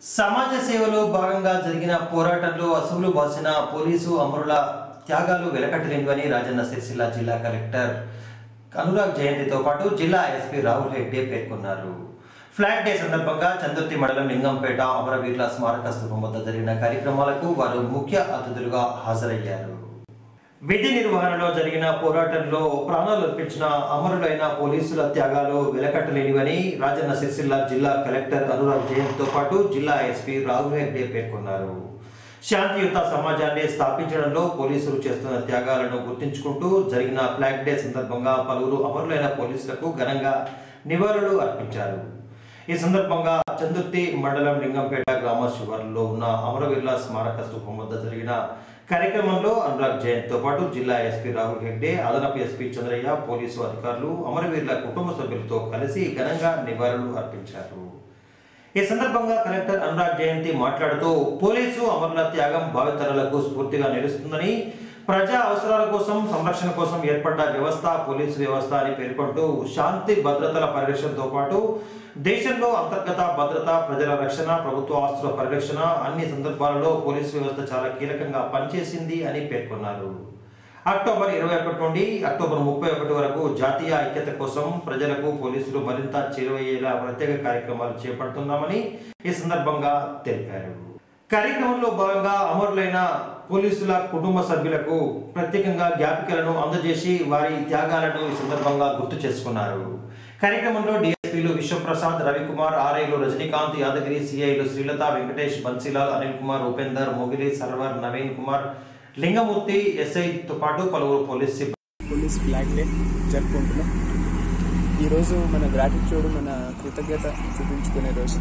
సమాజ సేవలో భాగంగా జరిగిన పోరాటంలో అసువులు బాసిన పోలీసు అమరుల త్యాగాలు వెలకట్టలేనివని రాజన్న సిరిసిల్ల జిల్లా కలెక్టర్ అనురాగ్ జయంతితో పాటు జిల్లా ఎస్పీ రాహుల్ హెగ్డే పేర్కొన్నారు ఫ్లాగ్ డే సందర్భంగా చందుర్తి మండలం లింగంపేట అమరవీరుల స్మారక స్థూపం వద్ద జరిగిన కార్యక్రమాలకు వారు ముఖ్య అతిథులుగా హాజరయ్యారు విధి నిర్వహణలో జరిగిన పోరాటంలో ప్రాణాలు అర్పించిన అమరులైన పోలీసుల త్యాగాలు వెలకట్టలేనివని రాజన్న సిరిసిల్ల జిల్లా కలెక్టర్ అనురాగ్ జయంత్తో పాటు జిల్లా ఎస్పీ రాహుల్ హెగ్డే పేర్కొన్నారు శాంతియుత సమాజాన్ని స్థాపించడంలో పోలీసులు చేస్తున్న త్యాగాలను గుర్తించుకుంటూ జరిగిన ఫ్లాగ్ డే సందర్భంగా పలువురు అమరులైన పోలీసులకు ఘనంగా నివాళులు అర్పించారు ఈ సందర్భంగా చందుర్తి మండలం లింగంపేట గ్రామ శివార్లలో ఉన్న అమరవీరుల స్మారక స్థూపం వద్ద జరిగిన కార్యక్రమంలో అనురాగ్ జయంత్ తో పాటు జిల్లా ఎస్పీ రాహుల్ హెగ్డే అదనపు ఎస్పీ చంద్రయ్య పోలీసు అధికారులు అమరవీరుల కుటుంబ సభ్యులతో కలిసి ఘనంగా నివాళులు అర్పించారు ఈ సందర్భంగా కలెక్టర్ అనురాగ్ జయంతి మాట్లాడుతూ పోలీసు అమరుల త్యాగం భావితరాలకు స్ఫూర్తిగా నిలుస్తుందని ప్రజా అవసరాల కోసం సంరక్షణ కోసం ఏర్పడ్డ వ్యవస్థ పోలీసు వ్యవస్థ అని పేర్కొంటూ శాంతి భద్రతల పరిరక్షణతో పాటు దేశంలో అంతర్గత భద్రత ప్రజల రక్షణ ప్రభుత్వ ఆస్తుల పరిరక్షణ అన్ని సందర్భాలలో పోలీసు వ్యవస్థ చాలా కీలకంగా పనిచేసింది అని పేర్కొన్నారు అక్టోబర్ ఇరవై ఒకటి నుండి అక్టోబర్ ముప్పై ఒకటి వరకు జాతీయ ఐక్యత కోసం ప్రజలకు పోలీసులు మరింత చేరువయ్యేలా ప్రత్యేక కార్యక్రమాలు చేపడుతున్నామని ఈ సందర్భంగా తెలిపారు కార్యక్రమంలో భాగంగా అమరులైన పోలీసుల కుటుంబ సభ్యులకు ప్రత్యేకంగా జ్ఞాపికలను అందజేసి వారి త్యాగాలను ఈ సందర్భంగా గుర్తు చేసుకున్నారు కార్యక్రమంలో డిఎస్పీలు విశ్వప్రసాద్ రవికుమార్ ఆర్ఐలు రజనీకాంత్ యాదగిరి సిఐలు శ్రీలత వెంకటేష్ బన్సీలాల్ అనిల్ కుమార్ ఉపేందర్ మొగిలి సర్వర్ నవీన్ కుమార్ లింగమూర్తి ఎస్ఐతో పాటు పలువురు పోలీస్ సిబ్బంది పోలీస్ ఫ్లాగ్ డే జరుపుకుంటున్నాం ఈరోజు మన గ్రాటిట్యూడ్ మన కృతజ్ఞత చూపించుకునే రోజు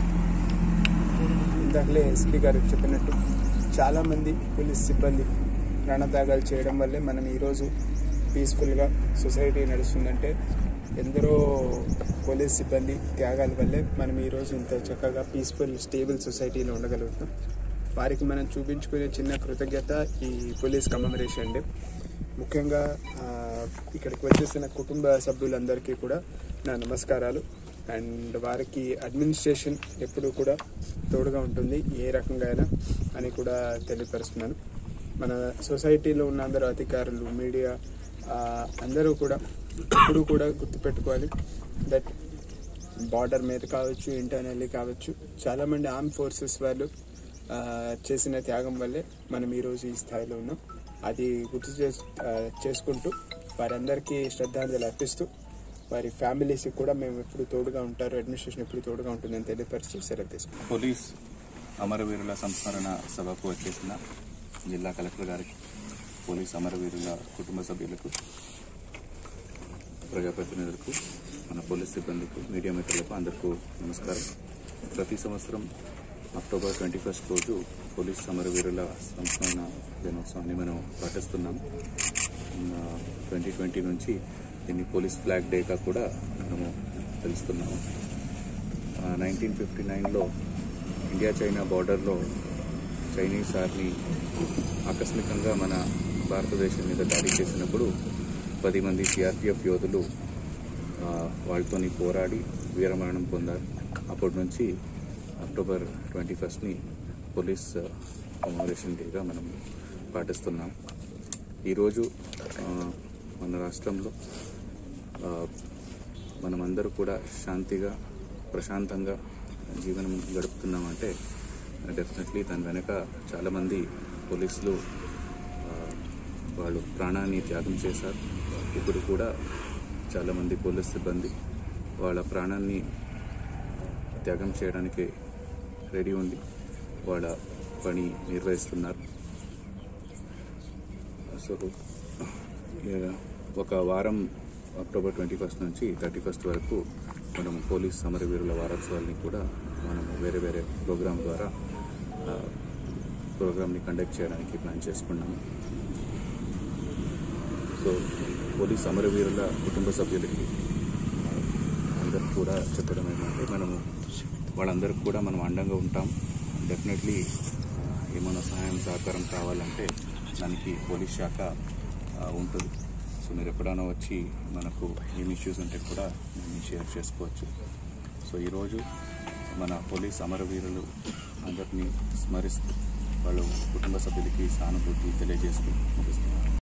ఇందాకలే ఎస్పీ గారు చెప్పినట్టు చాలామంది పోలీస్ సిబ్బంది ప్రాణత్యాగాలు చేయడం వల్లే మనం ఈరోజు పీస్ఫుల్గా సొసైటీ నడుస్తుందంటే ఎందరో పోలీస్ సిబ్బంది త్యాగాల వల్లే మనం ఈరోజు ఇంత చక్కగా పీస్ఫుల్ స్టేబుల్ సొసైటీలో ఉండగలుగుతాం వారికి మనం చూపించుకునే చిన్న కృతజ్ఞత ఈ పోలీస్ కమమరేషన్ డే ముఖ్యంగా ఆ, ఇక్కడికి వచ్చేసిన కుటుంబ సభ్యులందరికీ కూడా నా నమస్కారాలు అండ్ వారికి అడ్మినిస్ట్రేషన్ ఎప్పుడు కూడా తోడుగా ఉంటుంది ఏ రకంగా అయినా అని కూడా తెలియపరుస్తున్నాను మన సొసైటీలో ఉన్న అందరూ అధికారులు మీడియా ఆ, అందరూ కూడా ఎప్పుడు కూడా గుర్తుపెట్టుకోవాలి దట్ బార్డర్ మీద కావచ్చు ఇంటర్నల్లీ కావచ్చు చాలామంది ఆర్మ్ ఫోర్సెస్ వాళ్ళు ఆ, చేసిన త్యాగం వల్లే మనం ఈరోజు ఈ స్థాయిలో ఉన్నాం అది గుర్తు చేస్ ఆ, చేసుకుంటూ వారందరికీ శ్రద్ధాంజలి అర్పిస్తూ వారి ఫ్యామిలీస్కి కూడా మేము ఎప్పుడు తోడుగా ఉంటారు అడ్మినిస్ట్రేషన్ ఎప్పుడు తోడుగా ఉంటుందని తెలియపరిచి సెలవు తీసుకుంటాం పోలీస్ అమరవీరుల సంస్మరణ సభకు వచ్చేసిన జిల్లా కలెక్టర్ గారికి పోలీస్ అమరవీరుల కుటుంబ సభ్యులకు ప్రజాప్రతినిధులకు మన పోలీస్ సిబ్బందికి మీడియా మిత్రులకు అందరికీ నమస్కారం ప్రతి సంవత్సరం అక్టోబర్ ట్వంటీ ఫస్ట్ రోజు పోలీస్ అమరవీరుల సంస్మరణ దినోత్సవాన్ని మనం పాటిస్తున్నాం ట్వంటీ ట్వంటీ నుంచి దీన్ని పోలీస్ ఫ్లాగ్ డేగా కూడా మనము తెలుస్తున్నాము నైన్టీన్ ఫిఫ్టీ నైన్లో ఇండియా చైనా బార్డర్లో చైనీస్ ఆర్మీ ఆకస్మికంగా మన భారతదేశం మీద దాడి చేసినప్పుడు పది మంది సిఆర్పిఎఫ్ యోధులు ఆ, వాళ్ళతోని పోరాడి వీరమరణం పొందారు అప్పటి నుంచి అక్టోబర్ ట్వంటీ ఫస్ట్ని పోలీస్ కమమరేషన్ డేగా మనం పాటిస్తున్నాం ఈరోజు ఆ, మన రాష్ట్రంలో ఆ, మనమందరూ కూడా శాంతిగా ప్రశాంతంగా జీవనం గడుపుతున్నామంటే డెఫినెట్లీ దాని వెనక చాలామంది పోలీసులు ఆ, వాళ్ళు ప్రాణాన్ని త్యాగం చేశారు ఇప్పుడు కూడా చాలామంది పోలీస్ సిబ్బంది వాళ్ళ ప్రాణాన్ని త్యాగం చేయడానికి రెడీ ఉండి వాళ్ళ పని నిర్వహిస్తున్నారు సో ఇక ఒక వారం అక్టోబర్ ట్వంటీ ఫస్ట్ నుంచి థర్టీ ఫస్ట్ వరకు మనం పోలీస్ సమరవీరుల వారోత్సవాల్ని కూడా మనం వేరే వేరే ప్రోగ్రాం ద్వారా ఆ, ప్రోగ్రామ్ని కండక్ట్ చేయడానికి ప్లాన్ చేసుకున్నాము సో పోలీస్ అమరవీరుల కుటుంబ సభ్యులకి ఆ, అందరికి కూడా చెప్పడం ఏంటంటే మనము వాళ్ళందరికి కూడా మనం అండంగా ఉంటాం డెఫినెట్లీ ఏమైనా సహాయం సహకారం కావాలంటే దానికి పోలీస్ శాఖ ఆ, ఉంటుంది సో మీరు ఎప్పుడైనా వచ్చి మనకు ఏం ఇష్యూస్ ఉంటే కూడా మేము షేర్ చేసుకోవచ్చు సో ఈరోజు ఆ, మన పోలీస్ అమరవీరులు అందరినీ స్మరిస్తూ వాళ్ళ కుటుంబ సభ్యులకి సానుభూతి తెలియజేస్తూ ముగిస్తున్నాను